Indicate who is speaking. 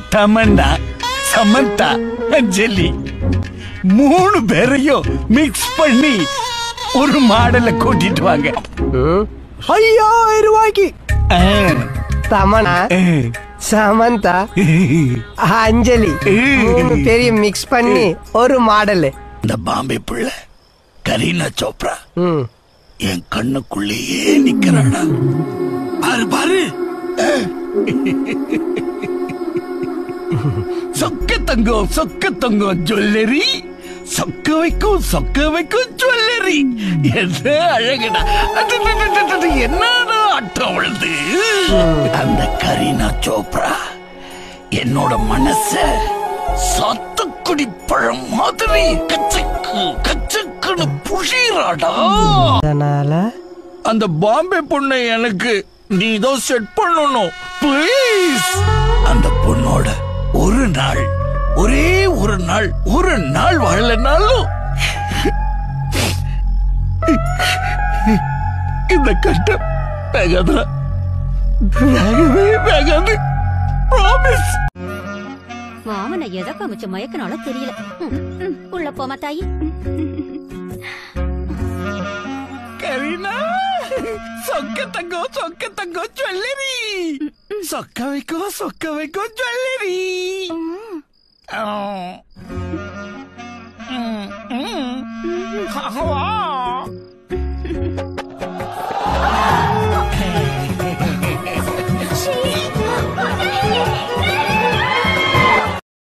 Speaker 1: தமன்னா சமந்தா அஞ்சலி மூணு பேரையும் மிக்ஸ் பண்ணி ஒரு மாடலை கூட்டிட்டு வாங்க
Speaker 2: ஐயாயிரம் ரூபாய்க்கு
Speaker 1: ஆ,
Speaker 2: தமனா
Speaker 1: ஆ,
Speaker 2: சமந்தா அஞ்சலி மூணு பேரையும் மிக்ஸ் பண்ணி ஒரு மாடலு
Speaker 1: இந்த பாம்பே புள்ள கரீனா சோப்ரா
Speaker 2: ம்
Speaker 1: என் கண்ணுக்குள்ளேயே நிக்கிறாடா பாரு பாரு சொக்க தங்கம் சொக்க தங்கம் ஜுவல்லரி சொக்க வைக்கும் சொக்க வைக்கும் ஜுவல்லரி என்ன அழகுடா அது, அது, அது, அது, அது, என்னடா ஆட்டம் அவளுது அந்த கரீனா சோப்ரா என்னோட மனச சாத்துக்குடி பழம் மாதிரி கச்சக்கு கச்சக்குன்னு புஷிராடா
Speaker 2: அதனால
Speaker 1: அந்த பாம்பே பொண்ணை எனக்கு நீ தான் செட் பண்ணணும் ப்ளீஸ் அந்த பொண்ணோட ஒரு நாள் ஒரே ஒரு நாள் ஒரு நாள் வாழலனாலும் இந்த கஷ்டம் வேகாதுடா வேகவே வேகாது ப்ராமிஸ்
Speaker 3: மாமனை எதை காமிச்ச மயக்கனாலும் தெரியல ம், ம், உள்ள போமா தாயி
Speaker 1: கரீனா சொக்க தங்கம் சொக்க தங்கம் ஜுவல்லரி சொக்க வைக்கும் சொக்க வைக்கும் ஜுவல்லரி ம், ம். வா.